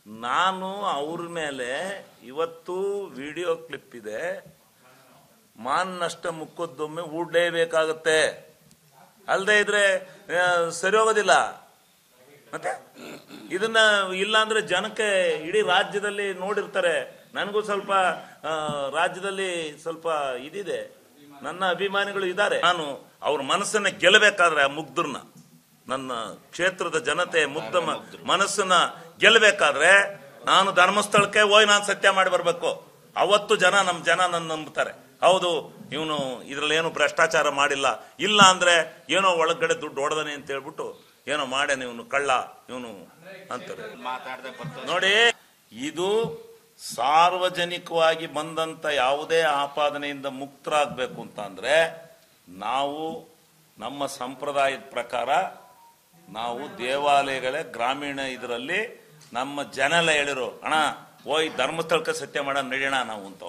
ನಾನು ಅವ್ರ ಮೇಲೆ ಇವತ್ತು ವಿಡಿಯೋ ಕ್ಲಿಪ್ ಇದೆ ಮಾನ್ ನಷ್ಟ ಮುಕ್ಕೊದ್ದೊಮ್ಮೆ ಹೂಡ್ಲೇಬೇಕಾಗತ್ತೆ ಅಲ್ಲದೆ ಇದ್ರೆ ಆ, ಸರಿ ಹೋಗೋದಿಲ್ಲ ಮತ್ತೆ ಇದನ್ನ ಇಲ್ಲ ಅಂದ್ರೆ ಜನಕ್ಕೆ ಇಡೀ ರಾಜ್ಯದಲ್ಲಿ ನೋಡಿರ್ತಾರೆ ನನಗೂ ಸ್ವಲ್ಪ ಆ, ರಾಜ್ಯದಲ್ಲಿ ಸ್ವಲ್ಪ ಇದಿದೆ ನನ್ನ ಅಭಿಮಾನಿಗಳು ಇದ್ದಾರೆ ನಾನು ಅವ್ರ ಮನಸ್ಸನ್ನ ಗೆಲ್ಲಬೇಕಾದ್ರೆ ಆ ಮುಗ್ಧರನ್ನ ನನ್ನ ಕ್ಷೇತ್ರದ ಜನತೆ ಮುಗ್ಧ ಮ- ಮನಸ್ಸನ್ನ ಗೆಲ್ಲಬೇಕಾದ್ರೆ ನಾನು ಧರ್ಮಸ್ಥಳಕ್ಕೆ ಹೋಗಿ ನಾನು ಸತ್ಯ ಮಾಡಿ ಬರ್ಬೇಕು ಅವತ್ತು ಜನ ನಮ್ಮ ಜನ ನನ್ನ ನಂಬ್ತಾರೆ ಹೌದು ಇವನು ಇದ್ರಲ್ಲಿ ಏನು ಭ್ರಷ್ಟಾಚಾರ ಮಾಡಿಲ್ಲ ಇಲ್ಲ ಅಂದ್ರೆ ಏನೋ ಒಳಗಡೆ ದುಡ್ಡು ಹೊಡೆದಾನೆ ಅಂತ ಹೇಳ್ಬಿಟ್ಟು ಏನೋ ಮಾಡ್ಯಾನ ಇವನು ಕಳ್ಳ ಇವನು ಅಂತಾರೆ ಮಾತಾಡದೆ ಬರ್ತದೆ ನೋಡಿ ಇದು ಸಾರ್ವಜನಿಕವಾಗಿ ಬಂದಂತ ಯಾವುದೇ ಆಪಾದನೆಯಿಂದ ಮುಕ್ತರಾಗಬೇಕು ಅಂತ ಅಂದ್ರೆ ನಾವು ನಮ್ಮ ಸಂಪ್ರದಾಯದ ಪ್ರಕಾರ ನಾವು ದೇವಾಲಯಗಳೇ ಗ್ರಾಮೀಣ ಇದರಲ್ಲಿ ನಮ್ಮ ಜನ ಎಲ್ಲ ಹೇಳಿರು ಅಣ್ಣ ಹೋಯ್ ಧರ್ಮಸ್ಥಳಕ್ಕೆ ಸತ್ಯ ಮಾಡ ನಡೆಯೋಣ ನಾವು ಅಂತ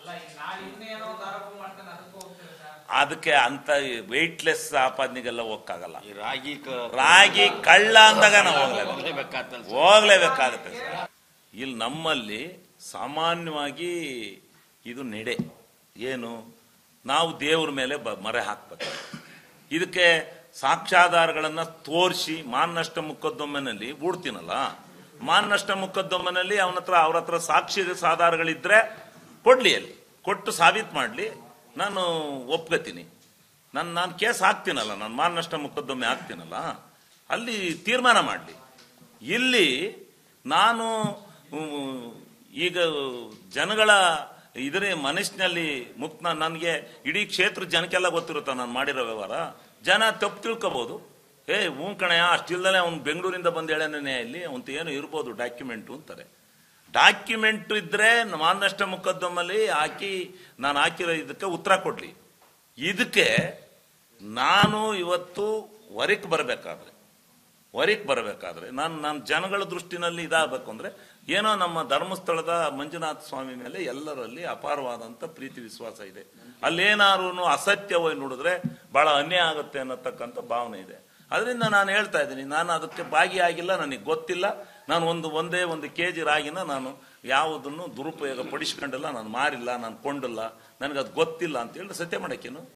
ಅದಕ್ಕೆ ಅಂತ ವೆಯ್ಟ್ಲೆಸ್ ಆಪಾದನೆಗೆಲ್ಲ ಹೋಗಕ್ಕಾಗಲ್ಲ ಈ ರಾಗಿ ಕ- ರಾಗಿ ಕಳ್ಳ ಅಂದಾಗ ನಾವು ಹೋಗ್ಲೇಬೇಕು ಹೋಗ್ಲೇಬೇಕಾಗ್ತದೆ ಸರ್. ಹೋಗ್ಲೇಬೇಕಾಗತ್ತೆ ಸರ್. ಇಲ್ಲಿ ನಮ್ಮಲ್ಲಿ ಸಾಮಾನ್ಯವಾಗಿ ಇದು ನಡೆ ಏನು ನಾವು ದೇವ್ರ ಮೇಲೆ ಬ- ಮರೆ ಹಾಕ್ಬೇಕು ಇದಕ್ಕೆ ಸಾಕ್ಷ್ಯಾಧಾರಗಳನ್ನ ತೋರಿಸಿ ಮಾನನಷ್ಟ ಮೊಕದ್ದಮೆನಲ್ಲಿ ಹೂಡ್ತೀನಲ್ಲ ಮಾನನಷ್ಟ ಮೊಕದ್ದಮೆನಲ್ಲಿ ಅವನ ಹತ್ರ ಅವ್ರ ಹತ್ರ ಸಾಕ್ಷಿ ಆಧಾರಗಳಿದ್ರೆ ಕೊಡ್ಲಿ ಅಲ್ಲಿ ಕೊಟ್ಟು ಸಾಬೀತು ಮಾಡಲಿ ನಾನು ಒಪ್ಕೋತೀನಿ ನಾನು ನಾನು ಕೇಸ್ ಹಾಕ್ತೀನಲ್ಲ ನಾನು ಮಾನನಷ್ಟ ಮೊಕದ್ದಮೆ ಹಾಕ್ತೀನಲ್ಲ ಅಲ್ಲಿ ತೀರ್ಮಾನ ಮಾಡಲಿ ಇಲ್ಲಿ ನಾನು ಹ್ಮ್, ಈಗ ಜನಗಳ ಇದರ ಮನಸ್ಸಿನಲ್ಲಿ ಮುಕ್ತ ನನಗೆ ಇಡೀ ಕ್ಷೇತ್ರ ಜನಕ್ಕೆಲ್ಲ ಗೊತ್ತಿರುತ್ತ ನಾನು ಮಾಡಿರೋ ವ್ಯವಹಾರ ಜನ ತಪ್ಪು ತಿಳ್ಕೊಬೋದು ಏ ಹ್ಞೂ ಕಣಯ್ಯ ಅಷ್ಟಿಲ್ದಲೆ ಅವ್ನು ಬೆಂಗಳೂರಿಂದ ಬಂದು ಹೇಳನೇ ಇಲ್ಲಿ ಅವಂತ ಏನು ಇರ್ಬೋದು ಡಾಕ್ಯುಮೆಂಟು ಅಂತಾರೆ ಡಾಕ್ಯುಮೆಂಟ್ ಇದ್ರೆ ಮಾನನಷ್ಟ ಮೊಕದ್ದಮಲ್ಲಿ ಹಾಕಿ ನಾನು ಹಾಕಿರೋ ಇದಕ್ಕೆ ಉತ್ತರ ಕೊಡ್ಲಿ ಇದಕ್ಕೆ ನಾನು ಇವತ್ತು ಹೊರಕ್ಕೆ ಬರಬೇಕಾದ್ರೆ ಹೊರಗೆ ಬರಬೇಕಾದ್ರೆ ನಾನು ನಾನು ಜನಗಳ ದೃಷ್ಟಿನಲ್ಲಿ ಇದಾಗಬೇಕು ಅಂದ್ರೆ ಏನೋ ನಮ್ಮ ಧರ್ಮಸ್ಥಳದ ಮಂಜುನಾಥ ಸ್ವಾಮಿ ಮೇಲೆ ಎಲ್ಲರಲ್ಲಿ ಅಪಾರವಾದಂತ ಪ್ರೀತಿ ವಿಶ್ವಾಸ ಇದೆ ಅಲ್ಲೇನಾದ್ರು ಅಸತ್ಯವಾಗಿ ನೋಡಿದ್ರೆ ಬಹಳ ಅನ್ಯಾಯ ಆಗುತ್ತೆ ಅನ್ನತಕ್ಕಂಥ ಭಾವನೆ ಇದೆ ಅದರಿಂದ ನಾನು ಹೇಳ್ತಾ ಇದ್ದೀನಿ ನಾನು ಅದಕ್ಕೆ ಭಾಗಿಯಾಗಿಲ್ಲ ನನಗೆ ಗೊತ್ತಿಲ್ಲ ನಾನು ಒಂದು ಒಂದೇ ಒಂದು ಕೆ ಜಿ ರಾಗಿನ ನಾನು ಯಾವುದನ್ನು ದುರುಪಯೋಗ ಪಡಿಸ್ಕೊಂಡಿಲ್ಲ ನಾನು ಮಾರಿಲ್ಲ ನಾನು ಕೊಂಡಿಲ್ಲ ನನಗೆ ಅದು ಗೊತ್ತಿಲ್ಲ ಅಂತ ಹೇಳಿ ಸತ್ಯ ಮಾಡಕ್ಕೇನು